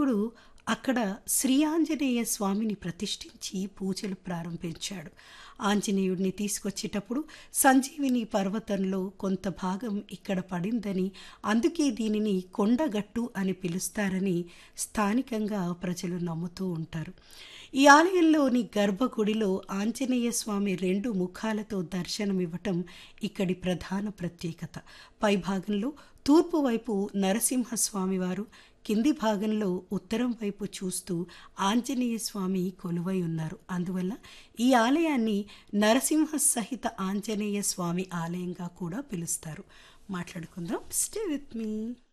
అప్పుడు అక్కడ శ్రీ ఆంజనేయ స్వామిని ప్రతిష్ఠించి పూజలు ప్రారంభించాడు ఆంజనేయుడిని తీసుకొచ్చేటప్పుడు సంజీవిని పర్వతంలో కొంత భాగం ఇక్కడ పడిందని అందుకే దీనిని కొండగట్టు అని పిలుస్తారని స్థానికంగా ప్రజలు నమ్ముతూ ఉంటారు ఈ ఆలయంలోని గర్భగుడిలో ఆంజనేయ స్వామి రెండు ముఖాలతో దర్శనమివ్వటం ఇక్కడి ప్రధాన ప్రత్యేకత పై భాగంలో తూర్పు వైపు నరసింహస్వామి వారు కింది భాగంలో ఉత్తరం వైపు చూస్తూ ఆంజనేయ స్వామి కొలువై ఉన్నారు అందువల్ల ఈ ఆలయాన్ని నరసింహ సహిత ఆంజనేయ స్వామి ఆలయంగా కూడా పిలుస్తారు మాట్లాడుకుందాం స్టే విత్ మీ